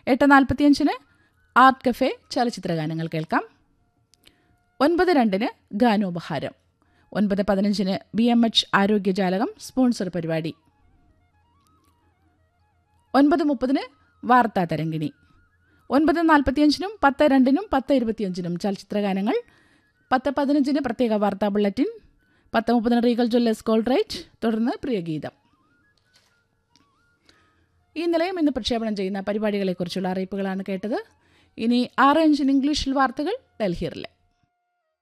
എട്ട് നാൽപ്പത്തിയഞ്ചിന് art cafe ചലച്ചിത്രഗാനങ്ങൾ കേൾക്കാം ഒൻപത് രണ്ടിന് ഗാനോപഹാരം ഒൻപത് പതിനഞ്ചിന് ബി എം എച്ച് ആരോഗ്യജാലകം സ്പോൺസർ പരിപാടി ഒൻപത് മുപ്പതിന് വാർത്താ തരംഗിണി ഒൻപത് നാൽപ്പത്തിയഞ്ചിനും പത്ത് രണ്ടിനും പത്ത് ഇരുപത്തിയഞ്ചിനും ചലച്ചിത്രഗാനങ്ങൾ പത്ത് പതിനഞ്ചിന് പ്രത്യേക വാർത്താ ബുള്ളറ്റിൻ പത്ത് മുപ്പതിന് റീഗൽ ജ്വല്ലേഴ്സ് ഗോൾഡ് റേറ്റ് തുടർന്ന് പ്രിയഗീതം ഈ നിലയം ഇന്ന് പ്രക്ഷേപണം ചെയ്യുന്ന പരിപാടികളെക്കുറിച്ചുള്ള അറിയിപ്പുകളാണ് കേട്ടത് ഇനി ആറ് അഞ്ചിന് ഇംഗ്ലീഷിൽ വാർത്തകൾ ഡൽഹിയിലെ